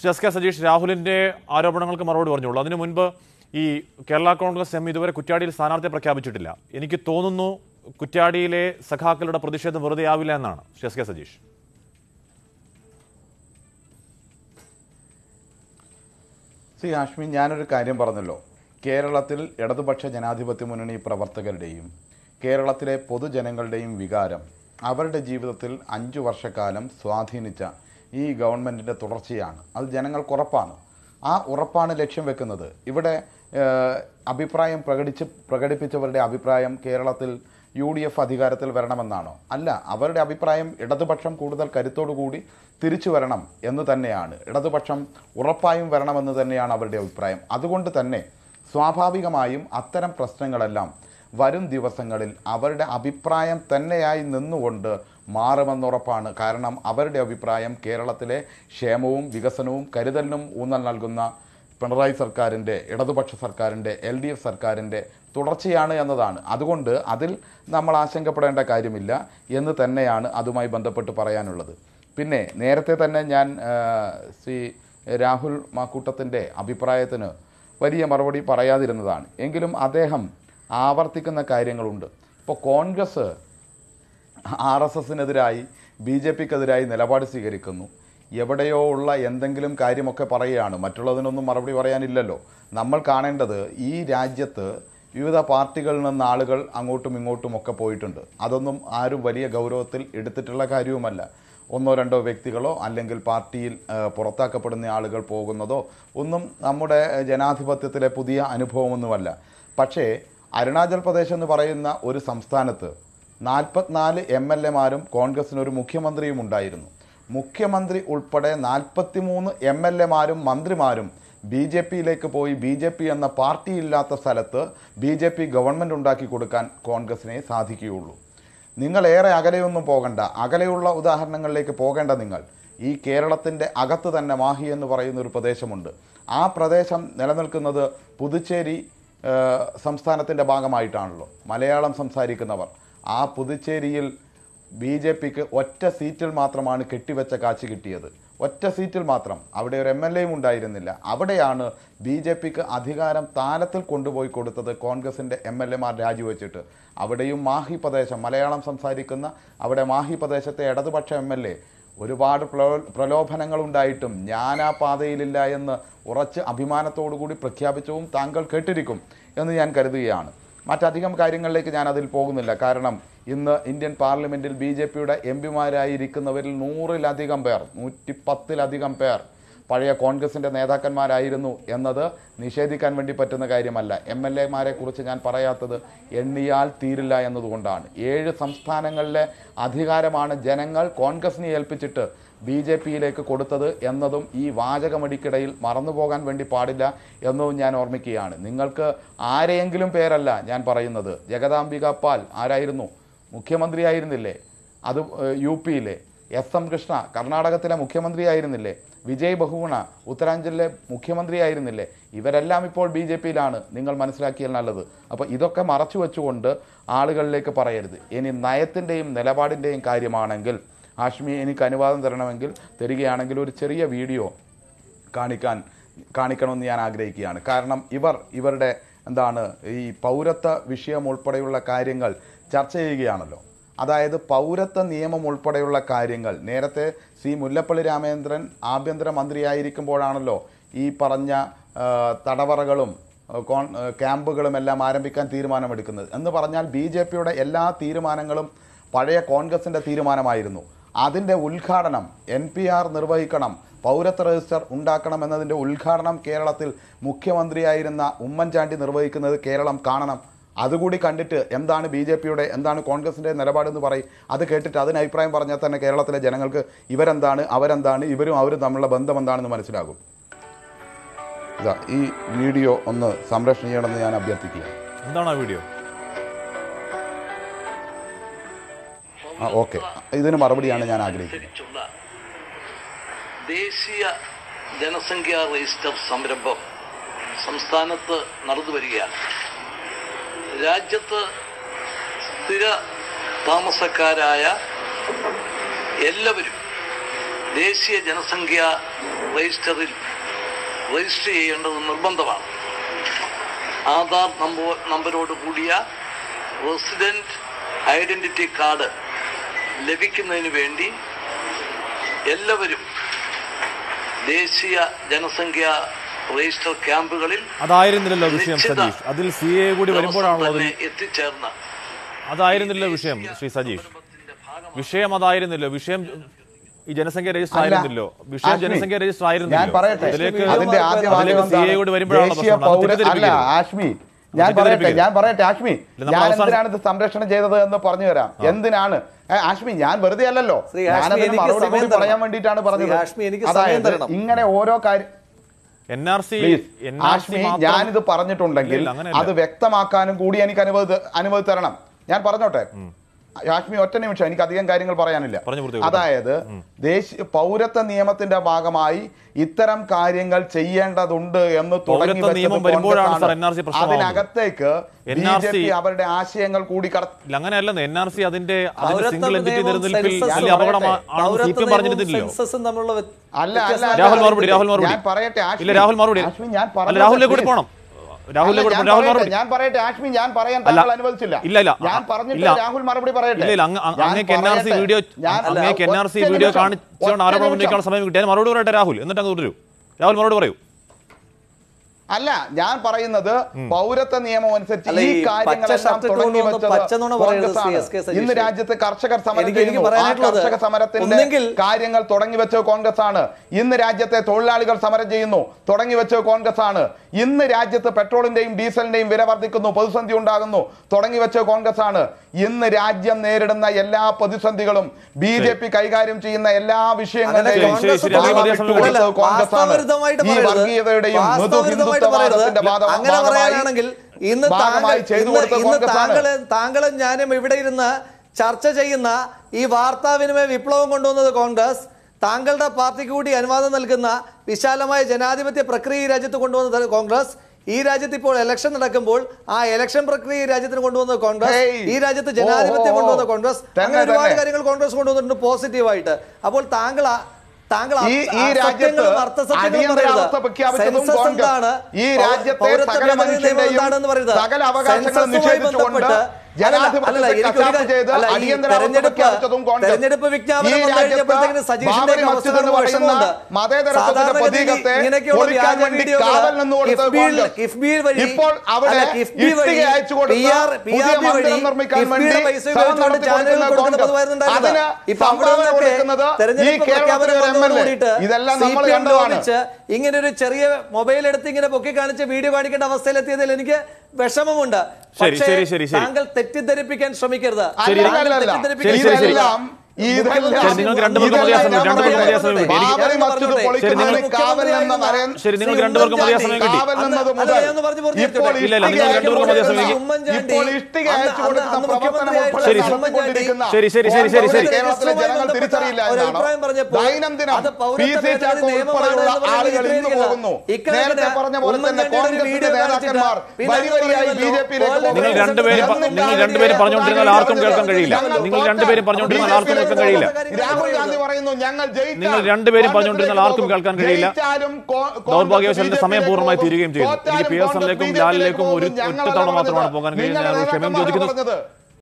S K Sajeesh രാഹുലിന്റെ ആരോപണങ്ങൾക്ക് മറുപടി പറഞ്ഞോളൂ അതിനു മുൻപ് ഈ കേരള കോൺഗ്രസ് എം ഇതുവരെ കുറ്റ്യാടിയിൽ സ്ഥാനാർത്ഥിയെ പ്രഖ്യാപിച്ചിട്ടില്ല എനിക്ക് തോന്നുന്നു കുറ്റ്യാടിയിലെ സഖാക്കളുടെ പ്രതിഷേധം വെറുതെ ആവില്ല എന്നാണ് Sri S K Sajeesh C Hashmi ഞാനൊരു കാര്യം പറഞ്ഞല്ലോ കേരളത്തിൽ ഇടതുപക്ഷ ജനാധിപത്യ മുന്നണി പ്രവർത്തകരുടെയും കേരളത്തിലെ പൊതുജനങ്ങളുടെയും വികാരം അവരുടെ ജീവിതത്തിൽ അഞ്ചു വർഷക്കാലം സ്വാധീനിച്ച ഈ ഗവൺമെൻറ്റിൻ്റെ തുടർച്ചയാണ് അത് ജനങ്ങൾക്ക് ഉറപ്പാണ് ആ ഉറപ്പാണ് ലക്ഷ്യം വെക്കുന്നത് ഇവിടെ ഏഹ്, അഭിപ്രായം പ്രകടിച്ച് പ്രകടിപ്പിച്ചവരുടെ അഭിപ്രായം കേരളത്തിൽ യു ഡി എഫ് അധികാരത്തിൽ വരണമെന്നാണോ അല്ല അവരുടെ അഭിപ്രായം ഇടതുപക്ഷം കൂടുതൽ കരുത്തോടുകൂടി തിരിച്ചു വരണം എന്ന് തന്നെയാണ് ഇടതുപക്ഷം ഉറപ്പായും വരണമെന്ന് തന്നെയാണ് അവരുടെ അഭിപ്രായം അതുകൊണ്ട് തന്നെ സ്വാഭാവികമായും അത്തരം പ്രശ്നങ്ങളെല്ലാം വരും ദിവസങ്ങളിൽ അവരുടെ അഭിപ്രായം തന്നെയായി നിന്നുകൊണ്ട് മാറുമെന്നുറപ്പാണ് കാരണം അവരുടെ അഭിപ്രായം കേരളത്തിലെ ക്ഷേമവും വികസനവും കരുതലിനും ഊന്നൽ നൽകുന്ന പിണറായി സർക്കാരിൻ്റെ ഇടതുപക്ഷ സർക്കാരിൻ്റെ എൽ ഡി എഫ് സർക്കാരിൻ്റെ തുടർച്ചയാണ് എന്നതാണ് അതുകൊണ്ട് അതിൽ നമ്മൾ ആശങ്കപ്പെടേണ്ട കാര്യമില്ല എന്ന് തന്നെയാണ് അതുമായി ബന്ധപ്പെട്ട് പറയാനുള്ളത് പിന്നെ നേരത്തെ തന്നെ ഞാൻ ആ, ശ്രീ രാഹുൽ മാക്കൂട്ടത്തിൻ്റെ അഭിപ്രായത്തിന് വലിയ മറുപടി പറയാതിരുന്നതാണ് എങ്കിലും അദ്ദേഹം ആവർത്തിക്കുന്ന കാര്യങ്ങളുണ്ട് ഇപ്പോൾ കോൺഗ്രസ് ആർ എസ് എസിനെതിരായി ബി ജെ പിക്കെതിരായി നിലപാട് സ്വീകരിക്കുന്നു എവിടെയോ ഉള്ള എന്തെങ്കിലും കാര്യമൊക്കെ പറയുകയാണ് മറ്റുള്ളതിനൊന്നും മറുപടി പറയാനില്ലല്ലോ നമ്മൾ കാണേണ്ടത് ഈ രാജ്യത്ത് വിവിധ പാർട്ടികളിൽ നിന്ന് ആളുകൾ അങ്ങോട്ടും ഇങ്ങോട്ടും ഒക്കെ പോയിട്ടുണ്ട് അതൊന്നും ആരും വലിയ ഗൗരവത്തിൽ എടുത്തിട്ടുള്ള കാര്യവുമല്ല ഒന്നോ രണ്ടോ വ്യക്തികളോ അല്ലെങ്കിൽ പാർട്ടിയിൽ ആ, പുറത്താക്കപ്പെടുന്ന ആളുകൾ പോകുന്നതോ ഒന്നും നമ്മുടെ ജനാധിപത്യത്തിലെ പുതിയ അനുഭവമൊന്നുമല്ല പക്ഷേ അരുണാചൽ പ്രദേശ് എന്ന് പറയുന്ന ഒരു സംസ്ഥാനത്ത് നാൽപ്പത്തിനാല് എം എൽ എമാരും കോൺഗ്രസിന് ഒരു മുഖ്യമന്ത്രിയും ഉണ്ടായിരുന്നു മുഖ്യമന്ത്രി ഉൾപ്പെടെ നാൽപ്പത്തിമൂന്ന് എം എൽ എമാരും മന്ത്രിമാരും ബി ജെ പിയിലേക്ക് പോയി ബി ജെ പി എന്ന പാർട്ടി ഇല്ലാത്ത സ്ഥലത്ത് ബി ജെ പി ഗവൺമെൻറ് ഉണ്ടാക്കി കൊടുക്കാൻ കോൺഗ്രസിനെ സാധിക്കുകയുള്ളൂ നിങ്ങൾ ഏറെ അകലെയൊന്നും പോകണ്ട അകലെയുള്ള ഉദാഹരണങ്ങളിലേക്ക് പോകേണ്ട നിങ്ങൾ ഈ കേരളത്തിൻ്റെ അകത്ത് തന്നെ മാഹി എന്ന് പറയുന്ന ഒരു പ്രദേശമുണ്ട് ആ പ്രദേശം നിലനിൽക്കുന്നത് പുതുച്ചേരി ഏഹ്, സംസ്ഥാനത്തിൻ്റെ ഭാഗമായിട്ടാണല്ലോ മലയാളം സംസാരിക്കുന്നവർ ആ പുതുച്ചേരിയിൽ ബി ജെ പിക്ക് ഒറ്റ സീറ്റിൽ മാത്രമാണ് കെട്ടിവെച്ച കാശ് കിട്ടിയത് ഒറ്റ സീറ്റിൽ മാത്രം അവിടെ ഒരു എം എൽ എയും ഉണ്ടായിരുന്നില്ല അവിടെയാണ് ബി ജെ പിക്ക് അധികാരം താലത്തിൽ കൊണ്ടുപോയി കൊടുത്തത് കോൺഗ്രസിൻ്റെ എം എൽ എമാർ രാജിവെച്ചിട്ട് അവിടെയും മാഹി പ്രദേശം മലയാളം സംസാരിക്കുന്ന അവിടെ മാഹി പ്രദേശത്തെ ഇടതുപക്ഷ എം എൽ എ ഒരുപാട് പ്രലോ- പ്രലോഭനങ്ങൾ ഉണ്ടായിട്ടും ഞാൻ ആ പാതയിലില്ല എന്ന് ഉറച്ച് അഭിമാനത്തോടു കൂടി പ്രഖ്യാപിച്ചവും താങ്കൾ കേട്ടിരിക്കും എന്ന് ഞാൻ കരുതുകയാണ് മറ്റധികം കാര്യങ്ങളിലേക്ക് ഞാൻ അതിൽ പോകുന്നില്ല കാരണം ഇന്ന് ഇന്ത്യൻ പാർലമെന്റിൽ ബി ജെ പിയുടെ എം പിമാരായിരിക്കുന്നവരിൽ നൂറിലധികം പേർ നൂറ്റി പത്തിലധികം പേർ പഴയ കോൺഗ്രസിൻ്റെ നേതാക്കന്മാരായിരുന്നു എന്നത് നിഷേധിക്കാൻ വേണ്ടി പറ്റുന്ന കാര്യമല്ല എം എൽ എമാരെ കുറിച്ച് ഞാൻ പറയാത്തത് എണ്ണിയാൽ തീരില്ല എന്നതുകൊണ്ടാണ് ഏഴ് സംസ്ഥാനങ്ങളിലെ അധികാരമാണ് ജനങ്ങൾ കോൺഗ്രസിനെ ഏൽപ്പിച്ചിട്ട് ബി ജെ പിയിലേക്ക് കൊടുത്തത് എന്നതും ഈ വാചകമടിക്കിടയിൽ മറന്നുപോകാൻ വേണ്ടി പാടില്ല എന്നതും ഞാൻ ഓർമ്മിക്കുകയാണ് നിങ്ങൾക്ക് ആരെയെങ്കിലും പേരല്ല ഞാൻ പറയുന്നത് ജഗദാംബിക പാൽ ആരായിരുന്നു മുഖ്യമന്ത്രിയായിരുന്നില്ലേ അത് ഏഹ്, യു പിയിലെ എസ് എം കൃഷ്ണ കർണാടകത്തിലെ മുഖ്യമന്ത്രിയായിരുന്നില്ലേ വിജയ് ബഹുഗുണ ഉത്തരാഞ്ചലിലെ മുഖ്യമന്ത്രിയായിരുന്നില്ലേ ഇവരെല്ലാം ഇപ്പോൾ ബി ജെ പിയിലാണ് നിങ്ങൾ മനസ്സിലാക്കിയാൽ നല്ലത് അപ്പോൾ ഇതൊക്കെ മറച്ചു വെച്ചുകൊണ്ട് ആളുകളിലേക്ക് പറയരുത് ഇനി നയത്തിൻ്റെയും നിലപാടിൻ്റെയും കാര്യമാണെങ്കിൽ ഹാഷ്മി എനിക്ക് അനുവാദം തരണമെങ്കിൽ തരികയാണെങ്കിൽ ഒരു ചെറിയ വീഡിയോ കാണിക്കാൻ കാണിക്കണമെന്ന് ഞാൻ ആഗ്രഹിക്കുകയാണ് കാരണം ഇവർ ഇവരുടെ എന്താണ് ഈ പൗരത്വ വിഷയം ഉൾപ്പെടെയുള്ള കാര്യങ്ങൾ ചർച്ച ചെയ്യുകയാണല്ലോ അതായത് പൗരത്വ നിയമം ഉൾപ്പെടെയുള്ള കാര്യങ്ങൾ നേരത്തെ സി മുല്ലപ്പള്ളി രാമചന്ദ്രൻ ആഭ്യന്തര മന്ത്രിയായിരിക്കുമ്പോഴാണല്ലോ ഈ പറഞ്ഞ ആ, തടവറകളും ആ, കോൺ ആ, ക്യാമ്പുകളും എല്ലാം ആരംഭിക്കാൻ തീരുമാനമെടുക്കുന്നത് എന്ന് പറഞ്ഞാൽ ബി ജെ പിയുടെ എല്ലാ തീരുമാനങ്ങളും പഴയ കോൺഗ്രസിൻ്റെ തീരുമാനമായിരുന്നു അതിൻ്റെ ഉദ്ഘാടനം എൻ പി ആർ നിർവഹിക്കണം പൗരത്വ രജിസ്റ്റർ ഉണ്ടാക്കണം എന്നതിൻ്റെ ഉദ്ഘാടനം കേരളത്തിൽ മുഖ്യമന്ത്രിയായിരുന്ന ഉമ്മൻചാണ്ടി നിർവഹിക്കുന്നത് കേരളം കാണണം അതുകൂടി കണ്ടിട്ട് എന്താണ് ബി ജെ പിയുടെ എന്താണ് കോൺഗ്രസിൻ്റെ നിലപാടെന്ന് പറയും അത് കേട്ടിട്ട് അതിന് അഭിപ്രായം പറഞ്ഞാൽ തന്നെ കേരളത്തിലെ ജനങ്ങൾക്ക് ഇവരെന്താണ് അവരെന്താണ് ഇവരും അവരും തമ്മിലുള്ള ബന്ധം എന്താണെന്ന് മനസ്സിലാകും ഇതാ ഈ വീഡിയോ ഒന്ന് സംരക്ഷണം ചെയ്യണമെന്ന് ഞാൻ അഭ്യർത്ഥിക്കുക എന്താണ് ആ വീഡിയോ ആ ഓക്കെ ഇതിന് മറുപടിയാണ് ഞാൻ ആഗ്രഹിക്കുന്നത് അനുസരിച്ചുള്ള ദേശീയ ജനസംഖ്യാ രജിസ്റ്റർ സംരംഭം സംസ്ഥാനത്ത് നടന്നു വരികയാണ് രാജ്യത്ത് സ്ഥിര താമസക്കാരായ എല്ലാവരും ദേശീയ ജനസംഖ്യാ രജിസ്റ്ററിൽ രജിസ്റ്റർ ചെയ്യേണ്ടത് നിർബന്ധമാണ് ആധാർ നമ്പർ നമ്പരോട് കൂടിയ റെസിഡന്റ് ഐഡന്റിറ്റി കാർഡ് ലഭിക്കുന്നതിന് വേണ്ടി എല്ലാവരും ദേശീയ ജനസംഖ്യാ രജിസ്റ്റർ ക്യാമ്പുകളിൽ അതായിരുന്നില്ലല്ലോ വിഷയം നിശ്ചിത സതീഷ് അതിൽ സി എ കൂടി വരുമ്പോഴാണല്ലോ അതിൽ തന്നെ എത്തിച്ചേർന്ന അതായിരുന്നില്ല വിഷയം ശ്രീ സജീഷ് വിഷയം അതായിരുന്നില്ലോ വിഷയം ഈ ജനസംഖ്യ രജിസ്റ്റർ അല്ല. ആയിരുന്നില്ലോ വിഷയം ആഷ്മി, ജനസംഖ്യ രജിസ്റ്റർ ഞാൻ ആയിരുന്നില്ലോ പറയട്ടെ ഇതിലേക്ക് അതിന്റെ ആദ്യ അതിലേക്ക് വാചകം സി എ എന്താണ്? കൂടി വരുമ്പോഴാണല്ലോ ദേശീയ പ്രശ്നം അത് പൗര അല്ല തെറ്റിദ്ധരിപ്പിക്കരുത്. ആഷ്മി ഞാൻ പറയട്ടെ തെറ്റിദ്ധരിപ്പിക്കരുത്. ഞാൻ പറയട്ടെ ആഷ്മി ഇല്ല, നമ്മൾ ഞാൻ അവസാനം- എന്തിനാണ് ഇത് സംരക്ഷണം ചെയ്തത് എന്ന് പറഞ്ഞു തരാം എന്തിനാണ് ഏ, ആഷ്മി ഞാൻ വെറുതെ അല്ലല്ലോ ശ്രീ ഹാഷ്മി, ഞാനതിന് എനിക്ക് മറുപടി സമയം കൂടി പറയാൻ തരണം. വേണ്ടിയിട്ടാണ് ശ്രീ പറഞ്ഞത് ഹാഷ്മി, എനിക്ക് സമയം അതായത് തരണം. ഇങ്ങനെ ഓരോ കാര്യം N R C please N R C Hashmi മാത്രം ഞാനിത് പറഞ്ഞിട്ടുണ്ടെങ്കിൽ ഇല്ല, അങ്ങനെയല്ല. അത് വ്യക്തമാക്കാനും കൂടി എനിക്ക് അനുമതി അനുമതി തരണം ഞാൻ പറഞ്ഞോട്ടെ ആഷ്മി ഒറ്റ നിമിഷം എനിക്ക് അധികം കാര്യങ്ങൾ പറയാനില്ല പറഞ്ഞു പൂർത്തിയാക്കൂ. അതായത് ദേശീയ പൗരത്വ നിയമത്തിന്റെ ഭാഗമായി ഇത്തരം കാര്യങ്ങൾ ചെയ്യേണ്ടതുണ്ട് എന്ന് തുടങ്ങി പൗരത്വ വെച്ചത് നിയമം വരുമ്പോഴാണ് കോൺഗ്രസ്സാണ്. Sir NRC പ്രശ്നമാവുന്നത്. അതിനകത്തേക്ക് ബി NRC ജെ പി അവരുടെ ആശയങ്ങൾ കൂടി കട ഇല്ല അങ്ങനെയല്ലെന്ന് എൻ ആർ സി അതിന്റെ അതിന്റെ പൗരത്വ സിംഗിൾ എൻറ്റിറ്റി നിയമവും നിലനിൽപ്പിൽ സെൻസസും വലിയ അപകടമാണ് സി പൗരത്വ പി എം നിയമവും പറഞ്ഞിരുന്നില്ലല്ലോ സെൻസസും തമ്മിലുള്ള വ്യത്- അല്ല അല്ല വ്യത്യാസം അല്ല. രാഹുൽ മറുപടി രാഹുൽ മറുപടി ഞാൻ പറയട്ടെ ആഷ്മി. ഇല്ല രാഹുൽ മറുപടി ആഷ്മി ഞാൻ അല്ല പറഞ്ഞോട്ടെ, രാഹുലിലേക്ക് കൂടി please. പോണം രാഹുലിലേക്ക് കൂടി അല്ല, പോണം. ഞാൻ രാഹുൽ പറയട്ടെ, മറുപടി ഞാൻ പറയട്ടെ ആഷ്മി ഞാൻ പറയാൻ അല്ല. താങ്കൾ അനുവദിച്ചില്ല ഇല്ല, ഇല്ല. ഞാൻ ആ, പറഞ്ഞിട്ട് ഇല്ല. രാഹുൽ മറുപടി പറയട്ടെ ഇല്ല ഇല്ല അങ്ങ് അങ്ങ് ഞാൻ അങ്ങേക്ക് എൻ ആർ സി പറയട്ടെ. വീഡിയോ ഞാൻ അല്ല, അങ്ങേക്ക് എൻ ആർ സി ഒറ്റ വീഡിയോ നിമിഷം, കാണിച്ചുകൊണ്ട് ഒറ്റ ആരോപണം നിമിഷം. ഉന്നയിക്കാനുള്ള സമയം കിട്ടിയാൽ മറുപടി പറയട്ടെ രാഹുൽ എന്നിട്ട് അങ്ങ് തുടരൂ രാഹുൽ മറുപടി പറയൂ അല്ല ഞാൻ പറയുന്നത് പൗരത്വ നിയമം അനുസരിച്ച് അല്ല, ഈ ഈ കാര്യങ്ങളെല്ലാം പച്ച ഷർട്ട് തുടങ്ങി ഇട്ടുകൊണ്ട് വെച്ചത് പച്ചനുണ പറയരുത് കോൺഗ്രസ്സാണ്. S K Satheesh. ഇന്ന് രാജ്യത്ത് കർഷകർ സമരം എനിക്ക് എനിക്ക് ചെയ്യുന്നു ആ പറയാനുള്ളത് കർഷക സമരത്തിന്റെ ഒന്നെങ്കിൽ- കാര്യങ്ങൾ തുടങ്ങി വെച്ചത് കോൺഗ്രസ് ആണ് ഇന്ന് രാജ്യത്തെ തൊഴിലാളികൾ സമരം ചെയ്യുന്നു തുടങ്ങി വെച്ചത് കോൺഗ്രസ് ആണ് ഇന്ന് രാജ്യത്ത് പെട്രോളിന്റെയും ഡീസലിന്റെയും വില വർദ്ധിക്കുന്നു പ്രതിസന്ധി ഉണ്ടാകുന്നു തുടങ്ങി വെച്ചത് കോൺഗ്രസ് ആണ് ഇന്ന് രാജ്യം നേരിടുന്ന എല്ലാ പ്രതിസന്ധികളും ബി ജെ പി കൈകാര്യം ചെയ്യുന്ന എല്ലാ അങ്ങനെ വിഷയങ്ങളുടെയും ശരി, ശരി, കോൺഗ്രസ് അതിന് മതിയായ സമയം അല്ലല്ല, കൊടുത്തത് കോൺഗ്രസ് ആണ്. വാസ്തവവിരുദ്ധമായിട്ട് ഈ പറയരുത്. വർഗീയതയുടെയും മൃദു വാസ്തവവിരുദ്ധമായിട്ട് ഹിന്ദുത്വവാദത്തിന്റെ പറയരുത്. ഭാഗം- അങ്ങനെ ഭാഗമായി പറയാനാണെങ്കിൽ ഇന്ന് ഭാഗമായി താങ്കൾ ചെയ്തു ഇന്ന് കൊടുത്തത് ഇന്ന് കോൺഗ്രസ് ആണ്. താങ്കള് താങ്കളും ഞാനും ഇവിടെ ഇരുന്ന് ചർച്ച ചെയ്യുന്ന ഈ വാർത്താവിനിമയ വിപ്ലവം കൊണ്ടുവന്നത് കോൺഗ്രസ് താങ്കളുടെ പാർട്ടിക്ക് കൂടി അനുവാദം നൽകുന്ന വിശാലമായ ജനാധിപത്യ പ്രക്രിയ ഈ രാജ്യത്ത് കൊണ്ടുവന്നത് കോൺഗ്രസ് ഈ രാജ്യത്ത് ഇപ്പോൾ ഇലക്ഷൻ നടക്കുമ്പോൾ ആ ഇലക്ഷൻ പ്രക്രിയ ഈ രാജ്യത്തിന് കൊണ്ടുവന്നത് കോൺഗ്രസ് ഹേയ്. ഈ രാജ്യത്ത് ജനാധിപത്യം ഓ, ഓ, ഓ. കൊണ്ടുവന്ന കോൺഗ്രസ് തന്നെ, അങ്ങനെ ഒരുപാട് തന്നെ. കാര്യങ്ങൾ കോൺഗ്രസ് കൊണ്ടുവന്നിട്ടുണ്ട് പോസിറ്റീവായിട്ട് അപ്പോൾ താങ്കൾ ആ- താങ്കൾ ഈ അർത്ഥ- ഈ രാജ്യത്ത് അസത്യങ്ങളും അർത്ഥസത്യങ്ങളും അടിയന്തരാവസ്ഥ പറയരുത്. പ്രഖ്യാപിച്ചതും സെൻസസ് കോൺഗ്രസ് എന്താണ്? ഈ പൗ- രാജ്യത്തെ പൗരത്വ സകല ഭേദഗതി മനുഷ്യന്റെയും നിയമം എന്താണെന്ന് പറയരുത്. സകല അവകാശങ്ങളും സെൻസസുമായി നിഷേധിച്ചുകൊണ്ട് ബന്ധപ്പെട്ട് ജനാധിപത്യത്തെ അല്ലല്ല, എനിക്ക് ഒരു കശാപ്പ് കാര്യം- ചെയ്ത് അല്ല, ഈ അടിയന്തരാവസ്ഥ തെരഞ്ഞെടുപ്പ് പ്രഖ്യാപിച്ചതും കോൺഗ്രസ്. തെരഞ്ഞെടുപ്പ് വിജ്ഞാപനം ഈ വന്നു രാജ്യത്ത് കഴിഞ്ഞപ്പോഴത്തേക്കിന് സജീഷിന്റെ ബാബറി മസ്ജിദ് എന്ന് അവസ്ഥ പറയുന്ന വിഷമമുണ്ട്. മതേതരത്വത്തിന്റെ സാധാരണഗതിയിൽ പ്രതീകത്തെ ഇങ്ങനെയൊക്കെയുള്ള പൊളിക്കാൻ വ്യാജ വേണ്ടി വീഡിയോകൾ കാവൽ നിന്ന് കൊടുത്തത് കിഫ്ബിയിൽ- കോൺഗ്രസ്. കിഫ്ബിയിൽ വഴി ഇപ്പോൾ അവിടെ അല്ല, കിഫ്ബി ഇഷ്ടിക വഴി അയച്ചു കൊടുത്ത PR പുതിയ PRP മന്ദിരം വഴി നിർമ്മിക്കാൻ കിഫ്ബിയുടെ വേണ്ടി പൈസ ശ്രമം ഉപയോഗിച്ചുകൊണ്ട് നടത്തി ചാനലുകൾ കൊടുക്കുന്ന കൊടുക്കുന്ന കോൺഗ്രസ്. പതിവായിരുന്നുണ്ടായിരുന്നത്. അതിന് ഇപ്പൊ അവിടെ സംഭാവന നിന്നൊക്കെ കൊടുക്കുന്നത് ഈ തെരഞ്ഞെടുപ്പ് കേരളത്തിലെ പ്രഖ്യാപനം ഒരു എം എൽ എ. വന്നതോടുകൂടിയിട്ട് ഇതെല്ലാം നമ്മൾ CPM കണ്ടതാണ് ലോപിച്ച് ഇങ്ങനെ ഒരു ചെറിയ മൊബൈൽ എടുത്ത് ഇങ്ങനെ പൊക്കി കാണിച്ച് വീഡിയോ കാണിക്കേണ്ട അവസ്ഥയിലെത്തിയതിൽ എനിക്ക് വിഷമമുണ്ട് ശരി, പക്ഷേ ശരി, ശരി, ശരി. താങ്കൾ തെറ്റിദ്ധരിപ്പിക്കാൻ ശ്രമിക്കരുത് ശരി, അല്ല, താങ്കൾ അല്ല, അല്ല. തെറ്റിദ്ധരിപ്പിക്കാൻ ശരി, ശരി, ശരി. ഇതെല്ലാം ഇതെല്ലാം ശരി, നിങ്ങൾക്ക് രണ്ടുപേർക്കും മതിയായ സമയം, ഇതെല്ലാം രണ്ടുപേർക്കും മതിയായ സമയം കിട്ടി. ബാബറി എനിക്ക് മസ്ജിദ് ശരി, പൊളിക്കുന്നതിന് നിങ്ങൾ കാവൽ നിന്ന നരേന്ദ്ര ശരി നിങ്ങൾക്ക് രണ്ടുപേർക്കും മതിയായ സമയം കിട്ടി കാവൽ നിന്നത് അല്ല, മുതൽ ഞാൻ ഒന്ന് പറഞ്ഞു പൂർത്തിയാക്കട്ടെ. ഇപ്പോൾ ഇല്ല, ഇല്ല, നിങ്ങൾ ഇഷ്ടിക രണ്ടുപേർക്കും മതിയായ സമയം കിട്ടി. ഉമ്മൻചാണ്ടി ഇപ്പോൾ ഇഷ്ടിക അന്ന് അയച്ചു കൊടുക്കുന്ന അന്ന് പ്രവർത്തനം മുഖ്യമന്ത്രിയായിരുന്ന ഉൾപ്പെടെ ശരി, നടത്തിക്കൊണ്ടിരിക്കുന്ന ശരി, ശരി, ശരി, ശരി, ശരി. കേരളത്തിലെ ജനങ്ങൾ തിരിച്ചറിയില്ല ഒരു എന്നാണോ അഭിപ്രായം പറഞ്ഞപ്പോൾ ദൈനംദിനം അത് പൗരത്വ പി സി ഭേദഗതി ചാക്കോ നിയമമാണ് ഉൾപ്പെടെയുള്ള എന്ന് പറഞ്ഞ് ആളുകൾ ഇന്ന് വിഗ്രഹിക്കുക. പോകുന്നു ഇക്കണക്കിന് നേരത്തെ പറഞ്ഞ പോലെ തന്നെ ഉമ്മൻചാണ്ടിയുടെ ഒരു കോൺഗ്രസിന്റെ വീഡിയോ നേതാക്കന്മാർ കാണിച്ചിട്ട് വരി വരിയായി ബി ജെ പിയിലേക്ക് നിങ്ങൾ പോകുന്നു. രണ്ടുപേരും പ- നിങ്ങൾ രണ്ടുപേരും പറഞ്ഞുകൊണ്ടിരുന്നാൽ ആർക്കും കേൾക്കാൻ കഴിയില്ല. നിങ്ങൾ രണ്ടുപേരും പറഞ്ഞുകൊണ്ടിരുന്നാൽ ആർക്കും കേൾക്കാൻ കഴിയില്ല. രാഹുൽ ഗാന്ധി പറയുന്നു ഞങ്ങൾ ജയിച്ചാൽ നിങ്ങൾ രണ്ടുപേരും പറഞ്ഞുകൊണ്ടിരുന്നാൽ ആർക്കും കേൾക്കാൻ കഴിയില്ല. ജയിച്ചാലും കോ- ദൗർഭാഗ്യവശാൽ എന്റെ കോൺഗ്രസ് സമയം പൂർണ്ണമായി ബി ജെ തീരുകയും ചെയ്യുന്നു തോറ്റാലും എനിക്ക് പി എസ് എല്ലിലേക്കും കോൺഗ്രസ് ലാലിലേക്കും ഒരു ബി ജെ പിയിലേക്ക് ഒറ്റ തവണ പോകുന്നു. മാത്രമാണ് പോകാൻ കഴിയുന്നത് ഞാൻ നിങ്ങളുടെ ക്ഷമയും നേതാക്കന്മാരാണ് ചോദിക്കുന്നു പറഞ്ഞത്.